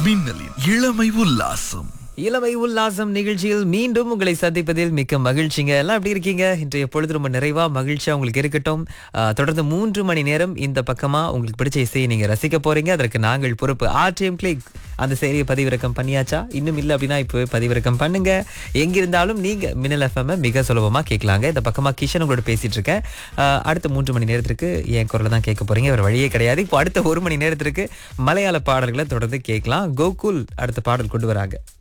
மின்னலின் இளமை உல்லாசம் இளமை உல்லாசம் நிகழ்ச்சியில் மீண்டும் உங்களை சந்திப்பதில் மிக்க மகிழ்ச்சிங்க எல்லாம் எப்படி இருக்கீங்க இன்றைய பொழுது ரொம்ப நிறைவா மகிழ்ச்சியா உங்களுக்கு இருக்கட்டும் ஆஹ், தொடர்ந்து மூன்று மணி நேரம் இந்த பக்கமா உங்களுக்கு பிடிச்ச இசையை நீங்க ரசிக்க போறீங்க அதற்கு நாங்கள் பொறுப்பு ஆர்டிஎம் கிளிக் அந்த செயலியை பதிவிறக்கம் பண்ணியாச்சா இன்னும் இல்லை அப்படின்னா இப்போ பதிவிறக்கம் பண்ணுங்க எங்கிருந்தாலும் நீங்க மின்னல் எஃப்எம் மிக சுலபமா கேட்கலாங்க இந்த பக்கமா கிஷன் உங்களோட பேசிட்டு இருக்கேன் ஆஹ், அடுத்த மூன்று மணி நேரத்திற்கு என் குரலை தான் கேட்க போறீங்க வேற வழியே கிடையாது இப்போ அடுத்த ஒரு மணி நேரத்திற்கு மலையாள பாடல்களை தொடர்ந்து கேட்கலாம் கோகுல் அடுத்த பாடல் கொண்டு வராங்க